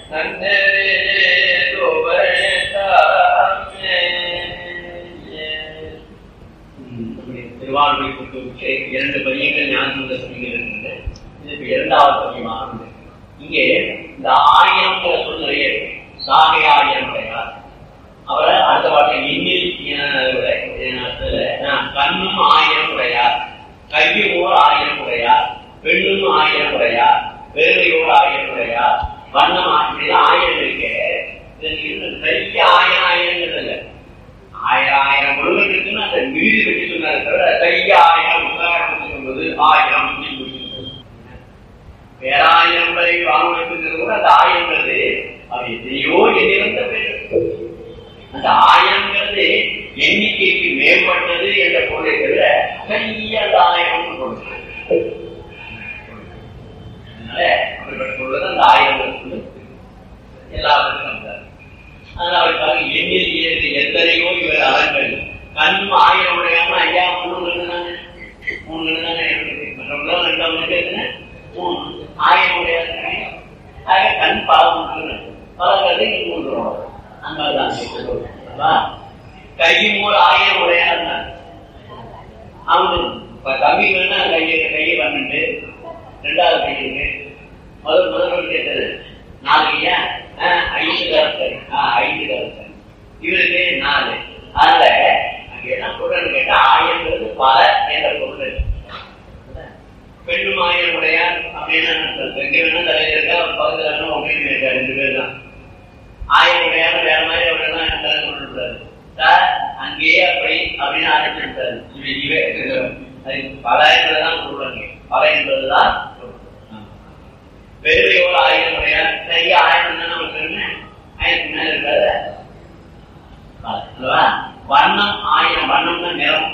திருவாரூரை பொறுத்தவரைக்கு இரண்டு பதியங்கள் ஞானசந்த பதியங்கள் இருக்குது இது இப்ப இரண்டாவது பதியமாக இருக்கு. இங்கே இந்த ஆயிரம் சொல் நிறைய இருக்கு. சாகை ஆயிரம் உடையார் அவரை அடுத்த பாட்டில் எண்ணில் கண்ணும் ஆயிரம் உடையார் கல்வி ஓர் ஆயிரம் உடையார் பெண்ணும் ஆயிரம் உடையார் வேலையோர் ஆயிரம் உடையார் வண்ணம் ஆயிரம் ஆயிரம் இருக்கு கைய ஆயிரம் ஆயிரங்கிறது இல்லை ஆயிரம் ஆயிரம் ஒழுங்கு இருக்குன்னு அந்த விருது பற்றி சொன்னாரு தவிர கைய ஆயிரம் உதாரணம் சொல்வது ஆயிரம் அப்படின்னு சொல்லியிருக்கிறது. பேராயிரம் வரை வாங்குவதுங்கிறது கூட அந்த ஆயிரங்கிறது அது எத்தனையோ எண்ணிறந்த பேர் அந்த ஆயிரங்கிறது எண்ணிக்கைக்கு மேம்பட்டது என்ற பொருளை தவிர கைய அந்த ஆயிரம் சொல்றது அதனால அப்படிப்பட்ட பொருள் அந்த ஆயிரம் எல்லாருக்கும் வந்தார் அதனால அவருக்காக எண்ணில் ஏழு எத்தனையோ இவர் அறங்கள் கண்ணும் ஆயிரம் உடையாம ஐயா மூணு கண்ணு தானே மூணு கண்ணு தானே இருக்குது மற்றவங்க ரெண்டாம் எத்தனை மூணு ஆயிரம் உடையாதுங்க ஆக கண் பாவம் பலங்கிறது இங்க மூன்று வரும் அந்த மாதிரிதான் கையும் ஒரு ஆயிரம் உடையாரு அவனு இப்ப தம்பி வேணா கையை கையை பண்ணிட்டு ரெண்டாவது கை இருக்கு முதல் முதல் கேட்டது நாலு ஐயா ஐந்து கருத்தர் ஐந்து கருத்தர் இவருக்கு நாலு அதுல அங்க என்ன சொல்றேன்னு கேட்டா ஆயிரங்கிறது பல என்ற பொருள் பெண்ணும் ஆயிரம் உடையார் அப்படின்னு எங்க வேணா தலையில இருக்கா பக்கத்துல வேணா அப்படின்னு இருக்கா ரெண்டு பேர் தான் ஆயிரம் உடையார் வேற மாதிரி அவரெல்லாம் தலை சொல்லிருக்காரு சார் அங்கேயே அப்படி அப்படின்னு ஆரம்பிச்சிருக்காரு இவே அது பல என்பதுதான் சொல்றாங்க பல என்பதுதான் பெருமையோட ஆயிரம் உடையார் சரி ஆயிரம் தான் நமக்கு என்ன ஆயிரத்துக்கு மேல இருக்காது அல்லவா வண்ணம் ஆயிரம் வண்ணம் தான் நிறம்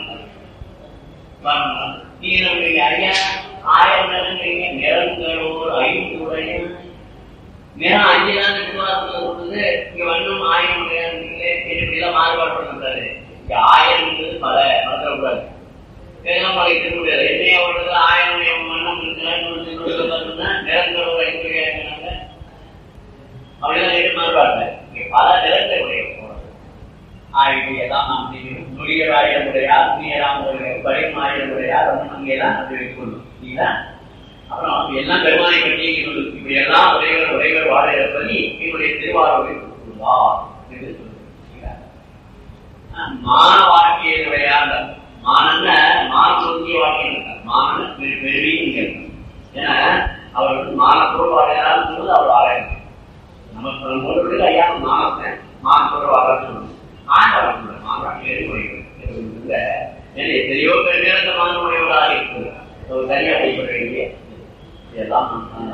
வண்ணம் நீங்க நம்மளுக்கு ஐயா ஆயிரம் நிறங்கிறீங்க நிறங்களோர் ஐந்து உடைய நிறம் அஞ்சு தான் விசுவாசத்துல சொல்றது இங்க வண்ணம் ஆயிரம் உடையாருங்களே இப்படி எல்லாம் மாறுபாடு பண்ணுறாரு இங்க ஆயிரம்ன்றது பல மறந்துடக்கூடாது வேளாண்மலை திருமுடியாது என்னைய அவர்கள் ஆயிரம் வண்ணம் இருக்கிறாங்க நிறங்களோர் ஐந்து உடையாங்க அப்படிலாம் எது மாறுபாடு இங்க பல நிறத்தை உடைய ஆயுதையெல்லாம் நாம் செய்யணும் நொடிகள் ஆயிரம் உடையார் துணியராம் வரையும் ஆயிரம் உடையார் அங்கேயெல்லாம் அப்படி வைக்கணும் இல்லைங்களா அப்புறம் எல்லாம் பெருமானை பற்றி இப்படி எல்லாம் உடையவர் உடையவர் வாழ இருப்பதி என்னுடைய திருவாரூரை கொடுத்துள்ளார் என்று சொல்லுகிறார் மான வாழ்க்கையினுடைய அந்த மானன்ன மான பொருந்திய வாழ்க்கை மான பெருமையும் ஏன்னா அவர் வந்து மானத்தோடு வாழையான்னு சொல்வது அவர் வாழையம் நம்ம நம்மளோட ஐயா மானத்தை மானத்தோடு வாழ சொல்லணும் ஆண்டவன் சொல்றேன் மானம் ஏற்படுகிறது எத்தனையோ பேர் அந்த மானமுடையவராக இருக்குது ஒரு தனியா வழிபட வேண்டிய இதெல்லாம்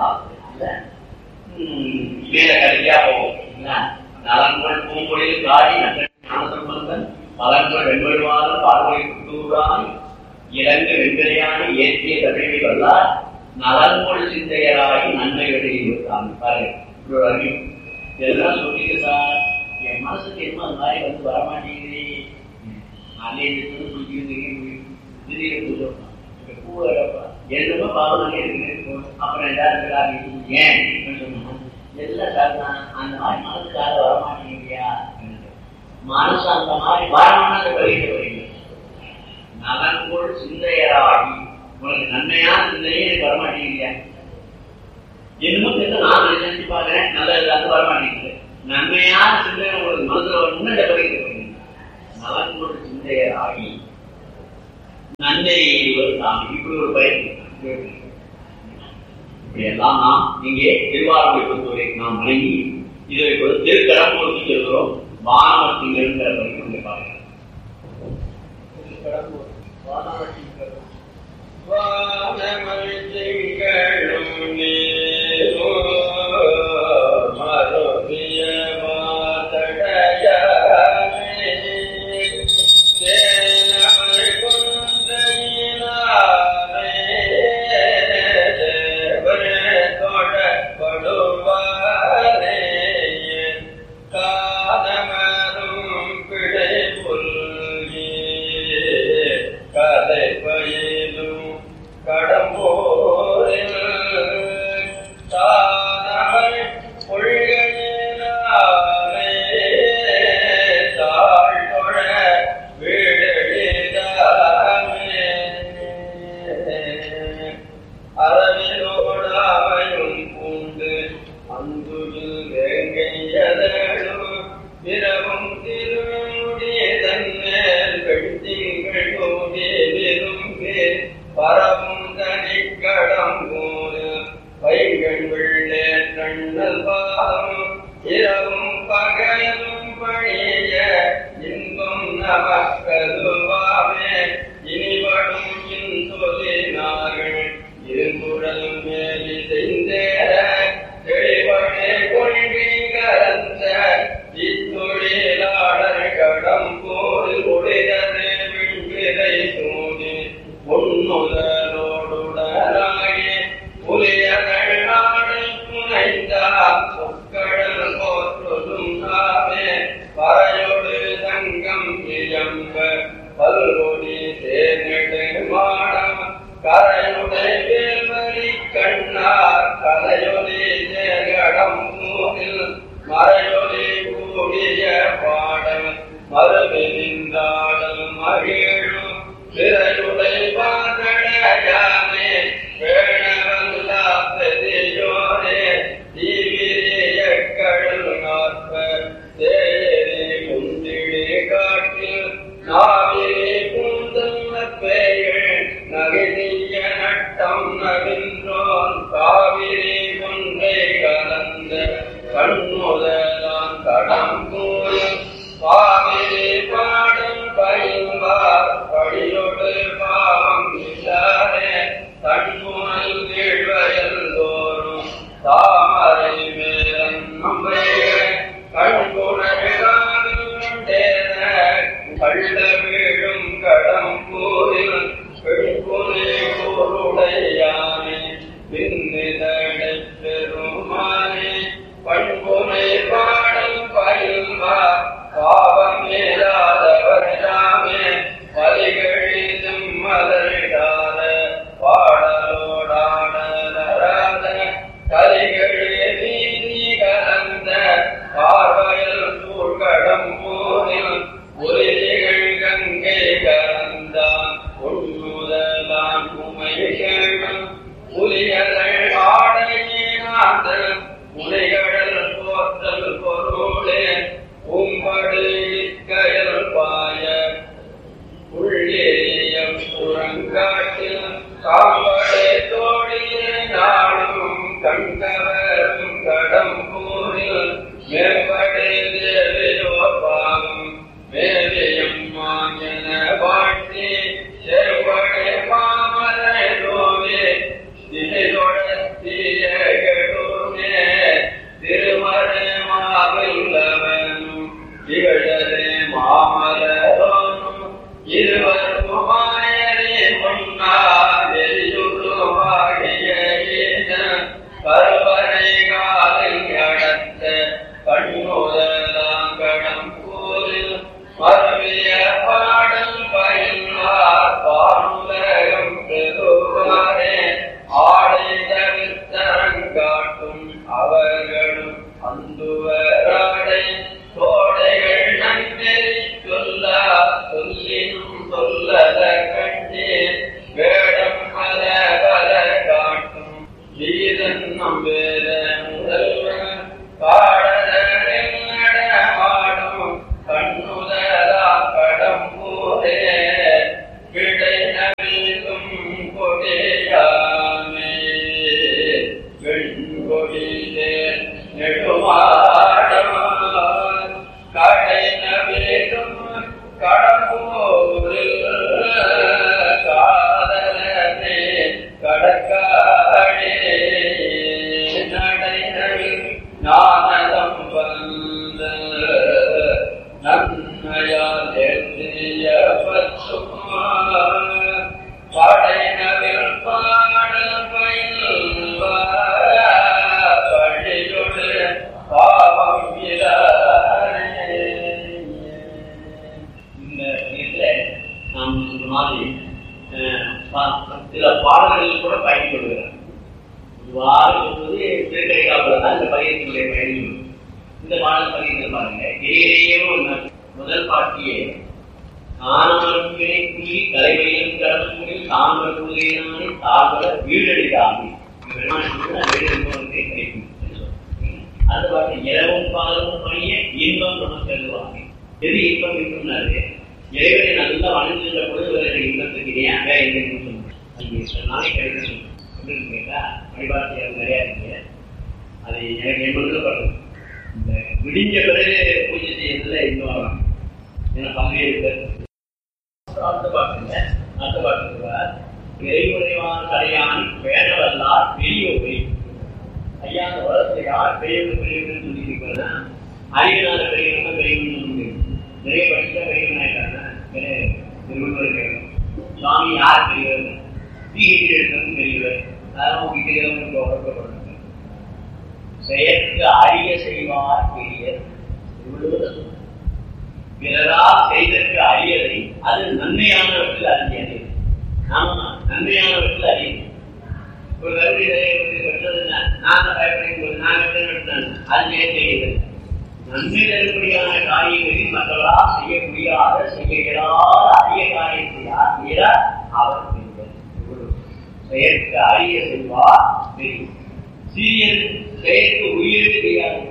மேல கடைசியா போகும் நலன்கள் பூமொழியில் காடி ஞானசம்பந்தன் பலன்கள் வெண்படுவாரும் பார்வை குட்டூராய் இறங்கு வெண்கலையான ஏற்றிய தமிழை வல்லார் நலன்கொள் சிந்தையராகி நன்மை வெளியிட்டாங்க பாருங்க இப்படி ஒரு அறிவு இதெல்லாம் சொல்லிட்டு சார் என் மனசுக்கு என்ன அந்த மாதிரி வந்து வரமாட்டேங்குது அதே திடீர்னு பூ என்னமோ பாவனாலே இருக்கு அப்புறம் எல்லாரும் ஏன் எல்லாம் சார் அந்த மாதிரி மனசுக்காக வரமாட்டேங்கிறியா மனசு அந்த மாதிரி வரணும்னு அந்த கவிதை வரீங்க நலன்கோள் சிந்தையராகி உனக்கு நன்மையான சிந்தையே எனக்கு வரமாட்டேங்கிறியா என்னமோ தெரியல நான் நினைச்சு பாக்குறேன் நல்லது அது வரமாட்டேங்குது நன்மையான சிந்தனை உங்களுக்கு மனசுல வரணும்னு இந்த கவிதை வரீங்க நலன்கோள் சிந்தையராகி நன்மை சாமி இப்படி ஒரு பயன் இப்படியெல்லாம் நாம் இங்கே திருவாரூரை பொறுத்தவரை நாம் வணங்கி இதை கூட திருக்கடம் கொடுத்து செல்கிறோம் வானமத்திங்கிற வரைக்கும் இங்கே பாருங்க வானமத்திங்களும் நீரோ மறுபிய மாதடையாமே தேனமல் குந்தையினாரே தேவரே தொடப்படுவாரே காதமரும் பிழை புல்கி கதை பயிலும் கடம்போரில் தானே அந்துயில் வேங்கையதனும் விரவும் திருமுடி தன்னேல் வெட்டிங்கள் ஓடி விரும்பி பரவும் தனிக்கடம் போது பைகள் வெள்ளே கண்ணல் பாதம் இரவும் பகலும் பணிய இன்பம் நமக்கதுவாமே இனிவடும் இன்சொலினார்கள் இருங்குடல் மேலி செய்தேர தெளிவடே கொள்கிங்கரந்த இத்தொழிலாளர் கடம் போல் ஒளிதது விண்விதை சூடி பொன்னுதலோடுடனாகி புலியகள் நாடு புனைந்தார் சொற்கடல் போற்றுதும் நாமே பறையொடு தங்கம் இயம்ப பல்கொடி சேர்நெடு மாடம் கரையுடை வேல்வரி கண்ணார் கலையொலி சேகடம் மூதில் மறையொலி கூடிய பாடல் மறுபிரிந்தாடல் மகிழும் பிறையுடை பாதடையாமே வேணவல்லா பெரியோரே தீவிரிய கடல் நாற்ப தேயரே குந்திடே காட்டில் நாவிலே பூந்தல்ல பெயர் நகிழிய நட்டம் நவின்றோன் காவிரி கொன்றை கலந்த கண்ணுதலான் கடம் கூறும் பாவிலே பாடம் பயில்வார் படியொடு பாவம் இல்லாரே தன்முனல் வீழ்வயல் தோறும் தாமரை மேலன் நம்பைகள் கண்குணர்கள் கண்டேன கள்ள வீழும் கடம் கூறில் பெண்குனே கூருடையானே பின்னிதழை பெருமானே பண்புனை பாடல் பயில்வார் பாவம் ஏறாதவர் யாமே பலிகளிலும் மலரிடாத பாடலோடாடலராத கலிகளே நீதி கலந்த பார்வையில் சூழ்கடம் போனில் உரிதிகள் கங்கை கலந்தான் உண்ணுதலான் உமைகள் புலியதள் ஆடையினாந்தல் உலைகடல் போற்றல் பொருளே உம்படு கயல் பாய உள்ளேயம் புறங்காட்டில் காம்படை தோழிய நாடும் கண்டவரும் கடம் கூறில் மேம்படை தேவையோ பாகம் மேலையும் மாஞ்சன வாழ்த்தி செவ்வடை மாமலை நோவே திசைதொடர்த்திய கெடுமே திருமறை மாவில்லவனும் திகழரே மாமலரோனும் இருவரும் மாயரே முன்னாரியுருவாகிய பரபரை காலை அடத்த கண்ணுதலாங்கடம் கூறில் மறுவிய பாடல் பயில்வார் பானுலகம் பெறுவாரே ஆடை தவிர்த்தரங்காட்டும் அவர்களும் அந்துவராடை தோடைகள் நன்னெறி சொல்ல சொல்லினும் சொல்லத கண்டே வேடம் பல பல காட்டும் வீரன் நம்பேர முதல்வன் பாடலில் நடமாடும் கண்ணுதலா கடம்பூரே விடை நவிலும் கொடியாமே வெண்கொடியிலே நெடுமாடம் கடை நவிலும் கடம்பூரில் காதலனே கடற்காடே நடை நவில் ஞானதம் வந்த நன்மையால் எழுதிய பச்சுமா படைனவில் பாடல் பயில்வார் பழியொடு பாவம் இலாரே. இந்த இதுல நாம் சொன்ன மாதிரி அஹ், பா- சில பாடல்களில் கூட பயன்படுகிறார் இவ்வாறு சொல்வது திருக்கை காப்பில் தான் இந்த பயிற்சியுடைய பயணிகள் இந்த பாடல் பதிவு பாருங்க ஏழையோ முதல் பாட்டியே காணவர்களை கூறி தலைமையிலும் கடற்கூடில் சாம்பல் கூறினானே தாழ்வர வீடடிதாமி வீடு என்பவனுக்கு கிடைக்கும் என்று சொல்றார். அந்த பாட்டு இரவும் பாலமும் பணிய இன்பம் நமக்கு எழுதுவாங்க எது இன்பம் இன்பம்னாரு இறைவனை நல்லா வணங்குகின்ற பொழுது வேற இன்பத்துக்கு ஏன் வேற எந்த இன்பம் சொல்லுங்க அது நாளைக்கு கிடைக்க சொல்லுங்க அப்படின்னு கேட்டா வழிபாட்டு நிறையா இருக்கு அது எனக்கு என் மனதில் படுது இந்த விடிஞ்ச பிறகு பூஜை செய்யறதுல இன்னும் வரலாம் ஏன்னா பல்வேறு பேர் அடுத்த பாட்டுங்க அடுத்த பாட்டு இறைவுரைவான கலையான் வேணவல்லார் பெரியோரை ஐயா அந்த உலகத்துல யார் பெரியவங்க பெரியவங்கன்னு சொல்லியிருக்கிறதா அறிவினால பெரியவங்க பெரியவங்க சொல்லுங்க நிறைய படிச்சா பெரியவன் ஆயிட்டாங்க நிறைய திருவள்ளுவர் கேட்கணும் சுவாமி யார் பெரியவர் பிஹெச்டி எடுத்தவங்க பெரியவர் அதெல்லாம் உங்ககிட்ட எதாவது உழைக்கப்படுறாங்க செயற்கு அறிய செய்வார் பெரியர் திருவள்ளுவர் பிறரால் செய்தற்கு அறியதை அது நன்மையானவற்றில் அறியது ஆமா நன்மையானவற்றில் அறியுது ஒரு கருவியை பெற்றது நான் பயப்படும் நான் எடுத்தேன் அது நேர்ந்தது நன்மை தரும்படியான காரியங்களில் மற்றவரால் செய்ய முடியாத செய்ய இயலாத அரிய காரியத்தை யார் செய்கிறார் அவர் பெரியவர் செயற்கு அறிய செய்வார் தெரியும் சீரியல் செயற்கு உயிர் தெரியாது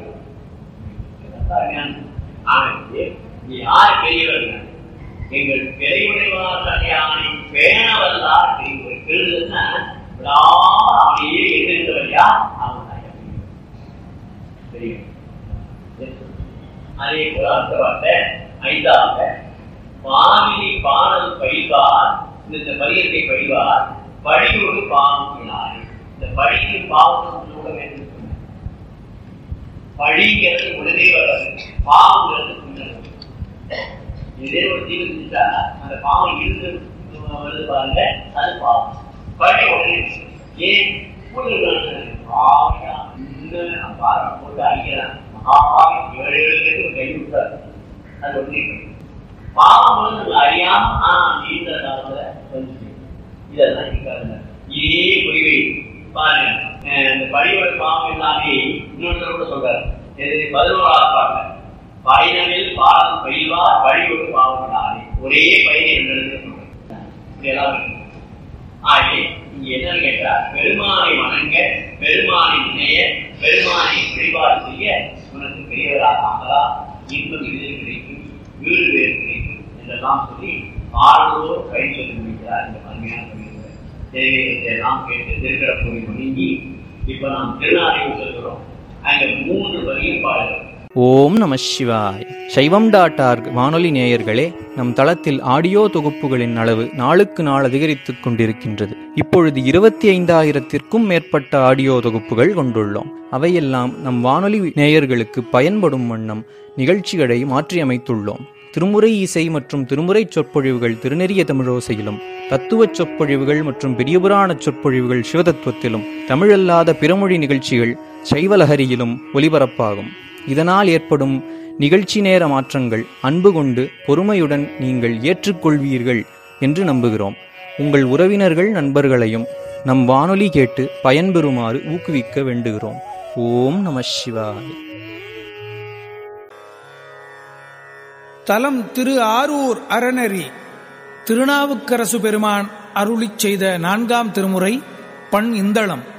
ஆனது யார் பெரியவர்கள் எங்கள் பெரியவரைவார் கல்யாணி பேணவல்லார் பெரியவர் பெறுதுன்னா அப்படியே எதிர்ந்தவர் யார் அவங்க தெரியும் அதே போல அடுத்த வார்த்தை ஐந்தாவது பாவினி பாடல் பயில்வார் இந்த பரியத்தை பயில்வார் படியோடு பாவம் இந்த படிக்கு பாவம் கூட வேண்டும் பழிங்கிறது உடனே வராது பாவங்கிறது பின்னர் இதே ஒரு தீவு செஞ்சா அந்த பாவம் இருந்து வருது பாருங்க அது பாவம் பழி உடனே ஏன் போட்டு அடிக்கிறான் மகாபாவம் ஏழு ஏழு கை விட்டார் அது ஒன்றே பாவம் வந்து நம்ம அறியாம ஆனா நீண்ட காலத்துல வந்து இதெல்லாம் இருக்காதுங்க இதே புரிவை பாருங்க இந்த படியோட பாவம் எல்லாமே இன்னொரு கூட சொல்றாரு இது பதினோராவது பாட்டு பயணமில் பாடம் பயில்வார் படியோடு பாவம் ஆகி ஒரே பயிர் என்று சொல்றேன் ஆகவே இங்க என்னன்னு கேட்டா பெருமானை வணங்க பெருமானை நினைய பெருமானை வழிபாடு செய்ய உனக்கு பெரியவராக ஆகலாம் இன்பம் இது கிடைக்கும் வீடு வேறு கிடைக்கும் என்றெல்லாம் சொல்லி ஆறுதோர் கை சொல்லி முடிக்கிறார் இந்த பன்மையான பணிகள் எனவே இதெல்லாம் கேட்டு திருக்கிறப்போய் வணங்கி இப்ப நாம் திருநாளையும் சொல்கிறோம் அங்க மூன்று வரியும் பாடுகிறோம் ஓம் நம சிவாய் சைவம் டாட் ஆர்க் வானொலி நேயர்களே நம் தளத்தில் ஆடியோ தொகுப்புகளின் அளவு நாளுக்கு நாள் அதிகரித்துக் கொண்டிருக்கின்றது இப்பொழுது இருபத்தி ஐந்தாயிரத்திற்கும் மேற்பட்ட ஆடியோ தொகுப்புகள் கொண்டுள்ளோம் அவையெல்லாம் நம் வானொலி நேயர்களுக்கு பயன்படும் வண்ணம் நிகழ்ச்சிகளை மாற்றியமைத்துள்ளோம் திருமுறை இசை மற்றும் திருமுறை சொற்பொழிவுகள் திருநெறிய தமிழோசையிலும் தத்துவ சொற்பொழிவுகள் மற்றும் பெரியபுராண சொற்பொழிவுகள் சிவதத்துவத்திலும் தமிழல்லாத பிறமொழி நிகழ்ச்சிகள் சைவலஹரியிலும் ஒலிபரப்பாகும் இதனால் ஏற்படும் நிகழ்ச்சி நேர மாற்றங்கள் அன்பு கொண்டு பொறுமையுடன் நீங்கள் ஏற்றுக்கொள்வீர்கள் என்று நம்புகிறோம் உங்கள் உறவினர்கள் நண்பர்களையும் நம் வானொலி கேட்டு பயன்பெறுமாறு ஊக்குவிக்க வேண்டுகிறோம் ஓம் நம சிவாய் தலம் திரு ஆரூர் அறநெறி திருநாவுக்கரசு பெருமான் அருளிச் செய்த நான்காம் திருமுறை பண் இந்தளம்